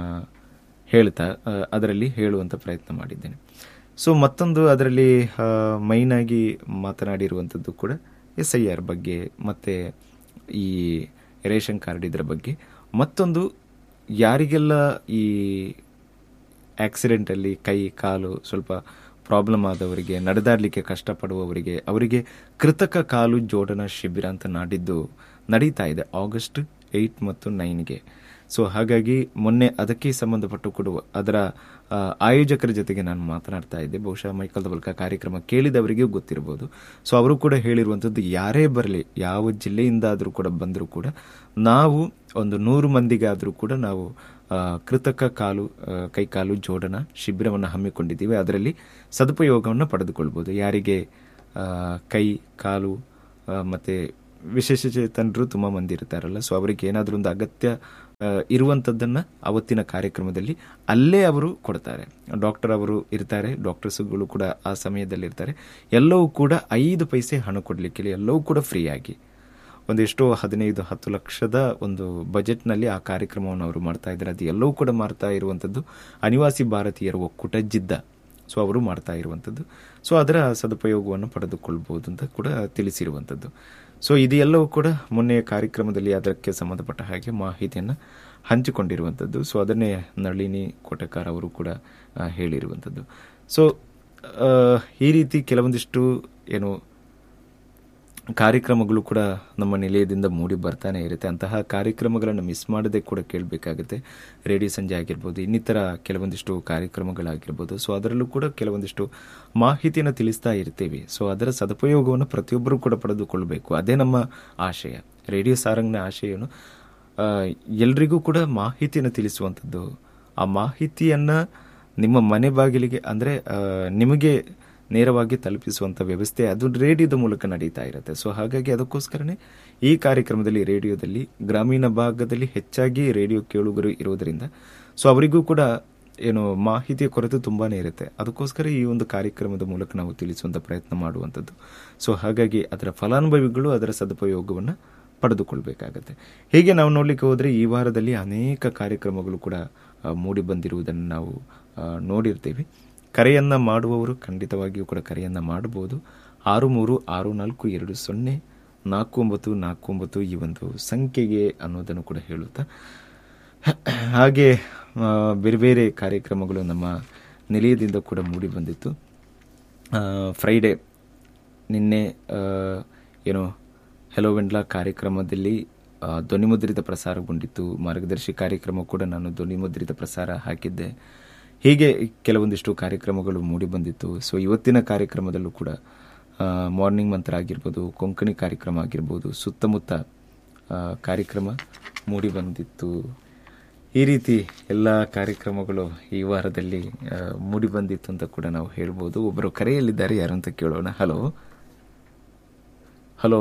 ಹೇಳ್ತಾ ಆ, ಅದರಲ್ಲಿ ಹೇಳುವಂಥ ಪ್ರಯತ್ನ ಮಾಡಿದ್ದೇನೆ ಸೊ ಮತ್ತೊಂದು ಅದರಲ್ಲಿ ಮೈನ್ ಆಗಿ ಮಾತನಾಡಿರುವಂಥದ್ದು ಕೂಡ ಎಸ್ ಐ ಆರ್ ಬಗ್ಗೆ ಮತ್ತು ಈ ರೇಷನ್ ಕಾರ್ಡ್ ಇದರ ಬಗ್ಗೆ ಮತ್ತೊಂದು ಯಾರಿಗೆಲ್ಲ ಈ ಆಕ್ಸಿಡೆಂಟಲ್ಲಿ ಕೈ ಕಾಲು ಸ್ವಲ್ಪ ಪ್ರಾಬ್ಲಮ್ ಆದವರಿಗೆ ನಡೆದಾಡಲಿಕ್ಕೆ ಕಷ್ಟಪಡುವವರಿಗೆ ಅವರಿಗೆ ಕೃತಕ ಕಾಲು ಜೋಡಣಾ ಶಿಬಿರ ಅಂತ ನಾಡಿದ್ದು ನಡೀತಾ ಇದೆ ಆಗಸ್ಟ್ ಏಯ್ಟ್ ಮತ್ತು ನೈನ್ಗೆ ಸೊ ಹಾಗಾಗಿ ಮೊನ್ನೆ ಅದಕ್ಕೆ ಸಂಬಂಧಪಟ್ಟು ಕೊಡುವ ಅದರ ಆ, ಆಯೋಜಕರ ಜೊತೆಗೆ ನಾನು ಮಾತನಾಡ್ತಾ ಇದ್ದೆ ಬಹುಶಃ ಮೈಕಲ್ ದಬಲ್ಕ ಕಾರ್ಯಕ್ರಮ ಕೇಳಿದವರಿಗೂ ಗೊತ್ತಿರ್ಬೋದು ಸೊ ಅವರು ಕೂಡ ಹೇಳಿರುವಂಥದ್ದು ಯಾರೇ ಬರಲಿ ಯಾವ ಜಿಲ್ಲೆಯಿಂದಾದರೂ ಕೂಡ ಬಂದರೂ ಕೂಡ ನಾವು ಒಂದು ನೂರು ಮಂದಿಗಾದರೂ ಕೂಡ ನಾವು ಆ, ಕೃತಕ ಕಾಲು ಆ, ಕೈಕಾಲು ಜೋಡಣಾ ಶಿಬಿರವನ್ನು ಹಮ್ಮಿಕೊಂಡಿದ್ದೀವಿ ಅದರಲ್ಲಿ ಸದುಪಯೋಗವನ್ನು ಪಡೆದುಕೊಳ್ಬೋದು ಯಾರಿಗೆ ಆ, ಕೈ ಕಾಲು ಆ, ಮತ್ತೆ ವಿಶೇಷಚೇತನರು ತುಂಬ ಮಂದಿ ಇರ್ತಾರಲ್ಲ ಸೊ ಅವರಿಗೆ ಏನಾದರೂ ಒಂದು ಅಗತ್ಯ ಆ, ಇರುವಂಥದ್ದನ್ನು ಅವತ್ತಿನ ಕಾರ್ಯಕ್ರಮದಲ್ಲಿ ಅಲ್ಲೇ ಅವರು ಕೊಡ್ತಾರೆ ಡಾಕ್ಟರ್ ಅವರು ಇರ್ತಾರೆ ಡಾಕ್ಟರ್ಸ್ಗಳು ಕೂಡ ಆ ಸಮಯದಲ್ಲಿ ಇರ್ತಾರೆ ಎಲ್ಲವೂ ಕೂಡ ಐದು ಪೈಸೆ ಹಣ ಕೊಡಲಿಕ್ಕಿಲ್ಲ ಎಲ್ಲವೂ ಕೂಡ ಫ್ರೀಯಾಗಿ ಒಂದೆಷ್ಟೋ ಹದಿನೈದು ಹತ್ತು ಲಕ್ಷದ ಒಂದು ಬಜೆಟ್ನಲ್ಲಿ ಆ ಕಾರ್ಯಕ್ರಮವನ್ನು ಅವರು ಮಾಡ್ತಾ ಇದ್ದಾರೆ ಅದು ಎಲ್ಲವೂ ಕೂಡ ಮಾಡ್ತಾ ಇರುವಂಥದ್ದು ಅನಿವಾಸಿ ಭಾರತೀಯರ ಒಕ್ಕೂಟ ಜಿದ್ದ ಸೊ ಅವರು ಮಾಡ್ತಾ ಇರುವಂಥದ್ದು ಸೊ ಅದರ ಸದುಪಯೋಗವನ್ನು ಪಡೆದುಕೊಳ್ಬಹುದು ಅಂತ ಕೂಡ ತಿಳಿಸಿರುವಂಥದ್ದು ಸೊ ಇದೆಲ್ಲವೂ ಕೂಡ ಮೊನ್ನೆಯ ಕಾರ್ಯಕ್ರಮದಲ್ಲಿ ಅದಕ್ಕೆ ಸಂಬಂಧಪಟ್ಟ ಹಾಗೆ ಮಾಹಿತಿಯನ್ನು ಹಂಚಿಕೊಂಡಿರುವಂಥದ್ದು ಸೊ ಅದನ್ನೇ ನಳಿನಿ ಕೋಟಕಾರ ಅವರು ಕೂಡ ಆ, ಹೇಳಿರುವಂಥದ್ದು ಸೊ ಆ, ಈ ರೀತಿ ಕೆಲವೊಂದಿಷ್ಟು ಏನು ಕಾರ್ಯಕ್ರಮಗಳು ಕೂಡ ನಮ್ಮ ನಿಲಯದಿಂದ ಮೂಡಿ ಬರ್ತಾನೆ ಇರುತ್ತೆ ಅಂತಹ ಕಾರ್ಯಕ್ರಮಗಳನ್ನು ಮಿಸ್ ಮಾಡದೆ ಕೂಡ ಕೇಳಬೇಕಾಗುತ್ತೆ ರೇಡಿಯೋ ಸಂಜೆ ಆಗಿರ್ಬೋದು ಇನ್ನಿತರ ಕೆಲವೊಂದಿಷ್ಟು ಕಾರ್ಯಕ್ರಮಗಳಾಗಿರ್ಬೋದು ಸೊ ಅದರಲ್ಲೂ ಕೂಡ ಕೆಲವೊಂದಿಷ್ಟು ಮಾಹಿತಿಯನ್ನು ತಿಳಿಸ್ತಾ ಇರ್ತೀವಿ ಸೊ ಅದರ ಸದುಪಯೋಗವನ್ನು ಪ್ರತಿಯೊಬ್ಬರೂ ಕೂಡ ಪಡೆದುಕೊಳ್ಳಬೇಕು ಅದೇ ನಮ್ಮ ಆಶಯ ರೇಡಿಯೋ ಸಾರಂಗ್ನ ಆಶಯನು ಆ, ಎಲ್ರಿಗೂ ಕೂಡ ಮಾಹಿತಿಯನ್ನು ತಿಳಿಸುವಂಥದ್ದು ಆ ಮಾಹಿತಿಯನ್ನು ನಿಮ್ಮ ಮನೆ ಬಾಗಿಲಿಗೆ ಅಂದರೆ ನಿಮಗೆ ನೇರವಾಗಿ ತಲುಪಿಸುವಂಥ ವ್ಯವಸ್ಥೆ ಅದು ರೇಡಿಯೋದ ಮೂಲಕ ನಡೀತಾ ಇರುತ್ತೆ ಸೊ ಹಾಗಾಗಿ ಅದಕ್ಕೋಸ್ಕರನೇ ಈ ಕಾರ್ಯಕ್ರಮದಲ್ಲಿ ರೇಡಿಯೋದಲ್ಲಿ ಗ್ರಾಮೀಣ ಭಾಗದಲ್ಲಿ ಹೆಚ್ಚಾಗಿ ರೇಡಿಯೋ ಕೇಳುಗರು ಇರೋದರಿಂದ ಸೊ ಅವರಿಗೂ ಕೂಡ ಏನು ಮಾಹಿತಿಯ ಕೊರತೆ ತುಂಬಾನೇ ಇರುತ್ತೆ ಅದಕ್ಕೋಸ್ಕರ ಈ ಒಂದು ಕಾರ್ಯಕ್ರಮದ ಮೂಲಕ ನಾವು ತಿಳಿಸುವಂಥ ಪ್ರಯತ್ನ ಮಾಡುವಂಥದ್ದು ಸೊ ಹಾಗಾಗಿ ಅದರ ಫಲಾನುಭವಿಗಳು ಅದರ ಸದುಪಯೋಗವನ್ನು ಪಡೆದುಕೊಳ್ಬೇಕಾಗತ್ತೆ ಹೀಗೆ ನಾವು ನೋಡ್ಲಿಕ್ಕೆ ಹೋದರೆ ಈ ವಾರದಲ್ಲಿ ಅನೇಕ ಕಾರ್ಯಕ್ರಮಗಳು ಕೂಡ ಆ, ಮೂಡಿ ಬಂದಿರುವುದನ್ನು ನಾವು ಆ, ನೋಡಿರ್ತೀವಿ ಕರೆಯನ್ನ ಮಾಡುವವರು ಖಂಡಿತವಾಗಿಯೂ ಕೂಡ ಕರೆಯನ್ನ ಮಾಡಬಹುದು ಆರು ಮೂರು ಆರು ನಾಲ್ಕು ಎರಡು ಸೊನ್ನೆ ನಾಲ್ಕು ಒಂಬತ್ತು ನಾಲ್ಕು ಒಂಬತ್ತು ಈ ಒಂದು ಸಂಖ್ಯೆಗೆ ಅನ್ನೋದನ್ನು ಕೂಡ ಹೇಳುತ್ತಾ ಹಾಗೆ ಆ, ಬೇರೆ ಬೇರೆ ಕಾರ್ಯಕ್ರಮಗಳು ನಮ್ಮ ನಿಲಯದಿಂದ ಕೂಡ ಮೂಡಿ ಬಂದಿತ್ತು ಆ, ಫ್ರೈಡೆ ನಿನ್ನೆ ಆ, ಏನು ಹೆಲೋ ವೆಂಡ್ಲಾ ಕಾರ್ಯಕ್ರಮದಲ್ಲಿ ಆ, ಧ್ವನಿಮುದ್ರಿತ ಪ್ರಸಾರಗೊಂಡಿತ್ತು ಮಾರ್ಗದರ್ಶಿ ಕಾರ್ಯಕ್ರಮ ಕೂಡ ನಾನು ಧ್ವನಿಮುದ್ರಿತ ಪ್ರಸಾರ ಹಾಕಿದ್ದೆ ಹೀಗೆ ಕೆಲವೊಂದಿಷ್ಟು ಕಾರ್ಯಕ್ರಮಗಳು ಮೂಡಿ ಬಂದಿತ್ತು ಸೊ ಇವತ್ತಿನ ಕಾರ್ಯಕ್ರಮದಲ್ಲೂ ಕೂಡ ಮಾರ್ನಿಂಗ್ ಮಂತ್ರ ಆಗಿರ್ಬೋದು ಕೊಂಕಣಿ ಕಾರ್ಯಕ್ರಮ ಆಗಿರ್ಬೋದು ಸುತ್ತಮುತ್ತ ಆ, ಕಾರ್ಯಕ್ರಮ ಮೂಡಿ ಬಂದಿತ್ತು ಈ ರೀತಿ ಎಲ್ಲ ಕಾರ್ಯಕ್ರಮಗಳು ಈ ವಾರದಲ್ಲಿ ಆ, ಮೂಡಿ ಬಂದಿತ್ತು ಅಂತ ಕೂಡ ನಾವು ಹೇಳ್ಬೋದು ಒಬ್ಬರು ಕರೆಯಲ್ಲಿದ್ದಾರೆ ಯಾರು ಅಂತ ಕೇಳೋಣ ಹಲೋ ಹಲೋ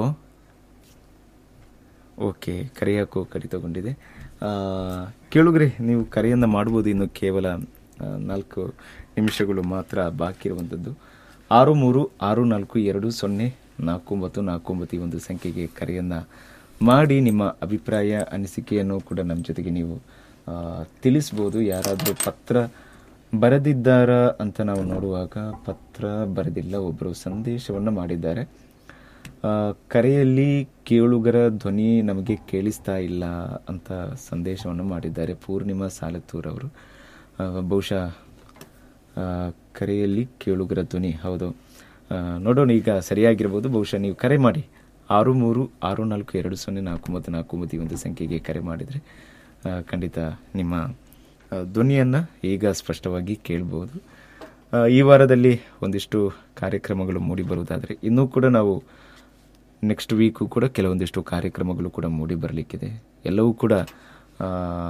ಓಕೆ ಕರೆಯಾಕೋ ಕಡಿತಗೊಂಡಿದೆ ಆ, ಕೇಳುಗ್ರೆ ನೀವು ಕರೆಯನ್ನು ಮಾಡ್ಬೋದು ಇನ್ನು ಕೇವಲ ಆ, ನಾಲ್ಕು ನಿಮಿಷಗಳು ಮಾತ್ರ ಬಾಕಿ ಇರುವಂಥದ್ದು ಆರು ಮೂರು ಆರು ನಾಲ್ಕು ಎರಡು ಸೊನ್ನೆ ನಾಲ್ಕು ಒಂಬತ್ತು ನಾಲ್ಕು ಒಂಬತ್ತು ಈ ಒಂದು ಸಂಖ್ಯೆಗೆ ಕರೆಯನ್ನು ಮಾಡಿ ನಿಮ್ಮ ಅಭಿಪ್ರಾಯ ಅನಿಸಿಕೆಯನ್ನು ಕೂಡ ನಮ್ಮ ಜೊತೆಗೆ ನೀವು ಆ, ತಿಳಿಸ್ಬೋದು ಯಾರಾದರೂ ಪತ್ರ ಬರೆದಿದ್ದಾರಾ ಅಂತ ನಾವು ನೋಡುವಾಗ ಪತ್ರ ಬರೆದಿಲ್ಲ ಒಬ್ಬರು ಸಂದೇಶವನ್ನು ಮಾಡಿದ್ದಾರೆ ಆ, ಕರೆಯಲ್ಲಿ ಕೇಳುಗರ ಧ್ವನಿ ನಮಗೆ ಕೇಳಿಸ್ತಾ ಇಲ್ಲ ಅಂತ ಸಂದೇಶವನ್ನು ಮಾಡಿದ್ದಾರೆ ಪೂರ್ಣಿಮಾ ಸಾಲತ್ತೂರ್ ಅವರು ಆ, ಬಹುಶಃ ಆ, ಕರೆಯಲ್ಲಿ ಕೇಳುಗರ ಧ್ವನಿ ಹೌದು ಆ, ನೋಡೋಣ ಈಗ ಸರಿಯಾಗಿರ್ಬೋದು ಬಹುಶಃ ನೀವು ಕರೆ ಮಾಡಿ ಆರು ಮೂರು ಆರು ನಾಲ್ಕು ಎರಡು ಸೊನ್ನೆ ನಾಲ್ಕು ಒಂಬತ್ತು ನಾಲ್ಕು ಒಂಬತ್ತು ಈ ಒಂದು ಸಂಖ್ಯೆಗೆ ಕರೆ ಮಾಡಿದರೆ ಆ, ಖಂಡಿತ ನಿಮ್ಮ ಆ, ಧ್ವನಿಯನ್ನು ಈಗ ಸ್ಪಷ್ಟವಾಗಿ ಕೇಳ್ಬೋದು ಆ, ಈ ವಾರದಲ್ಲಿ ಒಂದಿಷ್ಟು ಕಾರ್ಯಕ್ರಮಗಳು ಮೂಡಿ ಬರುವುದಾದರೆ ಇನ್ನೂ ಕೂಡ ನಾವು ನೆಕ್ಸ್ಟ್ ವೀಕು ಕೂಡ ಕೆಲವೊಂದಿಷ್ಟು ಕಾರ್ಯಕ್ರಮಗಳು ಕೂಡ ಮೂಡಿ ಬರಲಿಕ್ಕಿದೆ ಎಲ್ಲವೂ ಕೂಡ ಆ,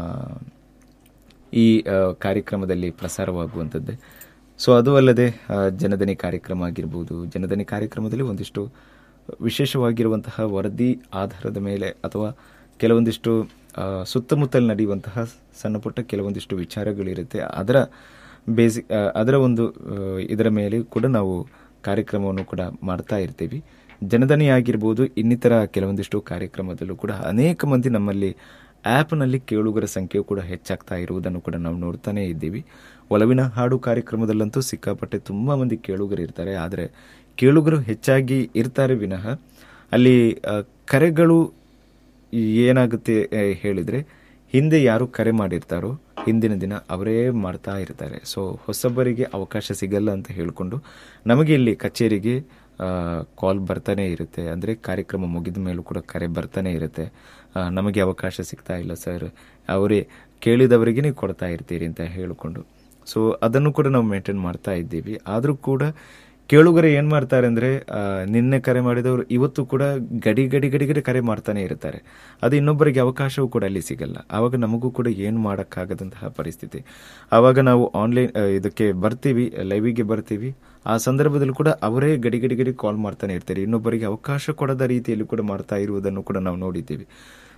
ಈ ಆ, ಕಾರ್ಯಕ್ರಮದಲ್ಲಿ ಪ್ರಸಾರವಾಗುವಂಥದ್ದೇ ಸೊ ಅದು ಅಲ್ಲದೆ ಆ, ಜನದನಿ ಕಾರ್ಯಕ್ರಮ ಆಗಿರ್ಬೋದು ಜನದನಿ ಕಾರ್ಯಕ್ರಮದಲ್ಲಿ ಒಂದಿಷ್ಟು ವಿಶೇಷವಾಗಿರುವಂತಹ ವರದಿ ಆಧಾರದ ಮೇಲೆ ಅಥವಾ ಕೆಲವೊಂದಿಷ್ಟು ಆ, ಸುತ್ತಮುತ್ತಲು ನಡೆಯುವಂತಹ ಸಣ್ಣ ಪುಟ್ಟ ಕೆಲವೊಂದಿಷ್ಟು ವಿಚಾರಗಳಿರುತ್ತೆ ಅದರ ಬೇಸಿಕ್ ಅದರ ಒಂದು ಆ, ಇದರ ಮೇಲೆ ಕೂಡ ನಾವು ಕಾರ್ಯಕ್ರಮವನ್ನು ಕೂಡ ಮಾಡ್ತಾ ಇರ್ತೀವಿ ಜನದನಿ ಆಗಿರ್ಬೋದು ಇನ್ನಿತರ ಕೆಲವೊಂದಿಷ್ಟು ಕಾರ್ಯಕ್ರಮದಲ್ಲೂ ಕೂಡ ಅನೇಕ ಮಂದಿ ನಮ್ಮಲ್ಲಿ ಆ್ಯಪ್ನಲ್ಲಿ ಕೇಳುಗರ ಸಂಖ್ಯೆ ಕೂಡ ಹೆಚ್ಚಾಗ್ತಾ ಇರುವುದನ್ನು ಕೂಡ ನಾವು ನೋಡ್ತಾನೆ ಇದ್ದೀವಿ ಒಲವಿನ ಹಾಡು ಕಾರ್ಯಕ್ರಮದಲ್ಲಂತೂ ಸಿಕ್ಕಾಪಟ್ಟೆ ತುಂಬ ಮಂದಿ ಕೇಳುಗರು ಇರ್ತಾರೆ ಆದರೆ ಕೇಳುಗರು ಹೆಚ್ಚಾಗಿ ಇರ್ತಾರೆ ವಿನಃ ಅಲ್ಲಿ ಆ, ಕರೆಗಳು ಏನಾಗುತ್ತೆ ಆ, ಹೇಳಿದ್ರೆ ಹಿಂದೆ ಯಾರು ಕರೆ ಮಾಡಿರ್ತಾರೋ ಹಿಂದಿನ ದಿನ ಅವರೇ ಮಾಡ್ತಾ ಇರ್ತಾರೆ ಸೊ ಹೊಸಬರಿಗೆ ಅವಕಾಶ ಸಿಗಲ್ಲ ಅಂತ ಹೇಳಿಕೊಂಡು ನಮಗೆ ಇಲ್ಲಿ ಕಚೇರಿಗೆ ಕಾಲ್ ಬರ್ತಾನೆ ಇರುತ್ತೆ ಅಂದರೆ ಕಾರ್ಯಕ್ರಮ ಮುಗಿದ ಮೇಲೂ ಕೂಡ ಕರೆ ಬರ್ತಾನೆ ಇರುತ್ತೆ ಆ, ನಮಗೆ ಅವಕಾಶ ಸಿಗ್ತಾ ಇಲ್ಲ ಸರ್ ಅವರೇ ಕೇಳಿದವರಿಗೆ ನೀವು ಕೊಡ್ತಾ ಇರ್ತೀರಿ ಅಂತ ಹೇಳಿಕೊಂಡು ಸೊ ಅದನ್ನು ಕೂಡ ನಾವು ಮೇಂಟೈನ್ ಮಾಡ್ತಾ ಇದ್ದೀವಿ ಆದರೂ ಕೂಡ ಕೇಳುಗರೆ ಏನು ಮಾಡ್ತಾರೆ ಅಂದರೆ ನಿನ್ನೆ ಕರೆ ಮಾಡಿದವರು ಇವತ್ತು ಕೂಡ ಗಡಿ ಗಡಿ ಗಡಿ ಗಡಿ ಕರೆ ಮಾಡ್ತಾನೆ ಇರ್ತಾರೆ ಅದು ಇನ್ನೊಬ್ಬರಿಗೆ ಅವಕಾಶವೂ ಕೂಡ ಅಲ್ಲಿ ಸಿಗಲ್ಲ ಆವಾಗ ನಮಗೂ ಕೂಡ ಏನು ಮಾಡೋಕ್ಕಾಗದಂತಹ ಪರಿಸ್ಥಿತಿ ಆವಾಗ ನಾವು ಆನ್ಲೈನ್ ಇದಕ್ಕೆ ಬರ್ತೀವಿ ಲೈವಿಗೆ ಬರ್ತೀವಿ ಆ ಸಂದರ್ಭದಲ್ಲಿ ಕೂಡ ಅವರೇ ಗಡಿ ಗಡಿ ಗಡಿ ಕಾಲ್ ಮಾಡ್ತಾನೆ ಇರ್ತಾರೆ ಇನ್ನೊಬ್ಬರಿಗೆ ಅವಕಾಶ ಕೊಡದ ರೀತಿಯಲ್ಲಿ ಕೂಡ ಮಾಡ್ತಾ ಇರುವುದನ್ನು ಕೂಡ ನಾವು ನೋಡಿದ್ದೀವಿ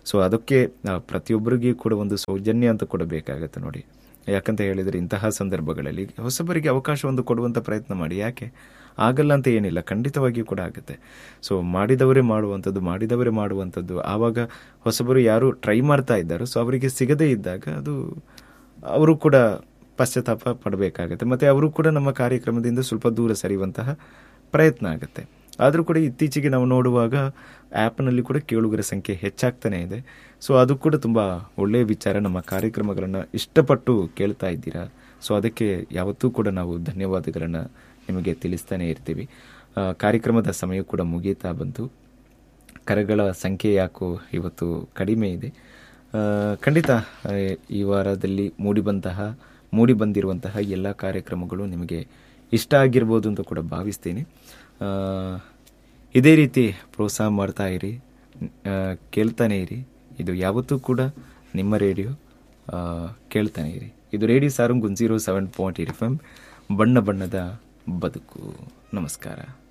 ಸೊ ಅದಕ್ಕೆ ಆ, ಪ್ರತಿಯೊಬ್ಬರಿಗೆ ಕೂಡ ಒಂದು ಸೌಜನ್ಯ ಅಂತ ಕೂಡ ಬೇಕಾಗತ್ತೆ ನೋಡಿ ಯಾಕಂತ ಹೇಳಿದರೆ ಇಂತಹ ಸಂದರ್ಭಗಳಲ್ಲಿ ಹೊಸಬರಿಗೆ ಅವಕಾಶ ಒಂದು ಕೊಡುವಂಥ ಪ್ರಯತ್ನ ಮಾಡಿ ಯಾಕೆ ಆಗಲ್ಲ ಅಂತ ಏನಿಲ್ಲ ಖಂಡಿತವಾಗಿಯೂ ಕೂಡ ಆಗುತ್ತೆ ಸೊ ಮಾಡಿದವರೇ ಮಾಡುವಂಥದ್ದು ಮಾಡಿದವರೇ ಮಾಡುವಂಥದ್ದು ಆವಾಗ ಹೊಸಬರು ಯಾರು ಟ್ರೈ ಮಾಡ್ತಾ ಇದ್ದಾರೋ ಸೊ ಅವರಿಗೆ ಸಿಗದೇ ಇದ್ದಾಗ ಅದು ಅವರು ಕೂಡ ಪಶ್ಚಾತ್ತಾಪ ಪಡಬೇಕಾಗತ್ತೆ ಮತ್ತು ಅವರು ಕೂಡ ನಮ್ಮ ಕಾರ್ಯಕ್ರಮದಿಂದ ಸ್ವಲ್ಪ ದೂರ ಸರಿಯುವಂತಹ ಪ್ರಯತ್ನ ಆಗುತ್ತೆ ಆದರೂ ಕೂಡ ಇತ್ತೀಚೆಗೆ ನಾವು ನೋಡುವಾಗ ಆ್ಯಪ್ನಲ್ಲಿ ಕೂಡ ಕೇಳುಗರ ಸಂಖ್ಯೆ ಹೆಚ್ಚಾಗ್ತಾನೆ ಇದೆ ಸೊ ಅದು ಕೂಡ ತುಂಬ ಒಳ್ಳೆಯ ವಿಚಾರ ನಮ್ಮ ಕಾರ್ಯಕ್ರಮಗಳನ್ನು ಇಷ್ಟಪಟ್ಟು ಕೇಳ್ತಾ ಇದ್ದೀರಾ ಸೊ ಅದಕ್ಕೆ ಯಾವತ್ತೂ ಕೂಡ ನಾವು ಧನ್ಯವಾದಗಳನ್ನು ನಿಮಗೆ ತಿಳಿಸ್ತಾನೆ ಇರ್ತೀವಿ ಆ, ಕಾರ್ಯಕ್ರಮದ ಸಮಯ ಕೂಡ ಮುಗೀತಾ ಬಂತು ಕರೆಗಳ ಸಂಖ್ಯೆ ಯಾಕೋ ಇವತ್ತು ಕಡಿಮೆ ಇದೆ ಆ, ಖಂಡಿತ ಆ, ಈ ವಾರದಲ್ಲಿ ಮೂಡಿಬಂತಹ ಮೂಡಿ ಬಂದಿರುವಂತಹ ಎಲ್ಲ ಕಾರ್ಯಕ್ರಮಗಳು ನಿಮಗೆ ಇಷ್ಟ ಆಗಿರ್ಬೋದು ಅಂತ ಕೂಡ ಭಾವಿಸ್ತೀನಿ ಆ, ಇದೇ ರೀತಿ ಪ್ರೋತ್ಸಾಹ ಮಾಡ್ತಾ ಇರಿ ಆ, ಕೇಳ್ತಾನೆ ಇರಿ ಇದು ಯಾವತ್ತೂ ಕೂಡ ನಿಮ್ಮ ರೇಡಿಯೋ ಆ, ಕೇಳ್ತಾನೆ ಇರಿ ಇದು radio Sarang zero seven point eight F M ಬಣ್ಣ ಬಣ್ಣದ ಬದುಕು ನಮಸ್ಕಾರ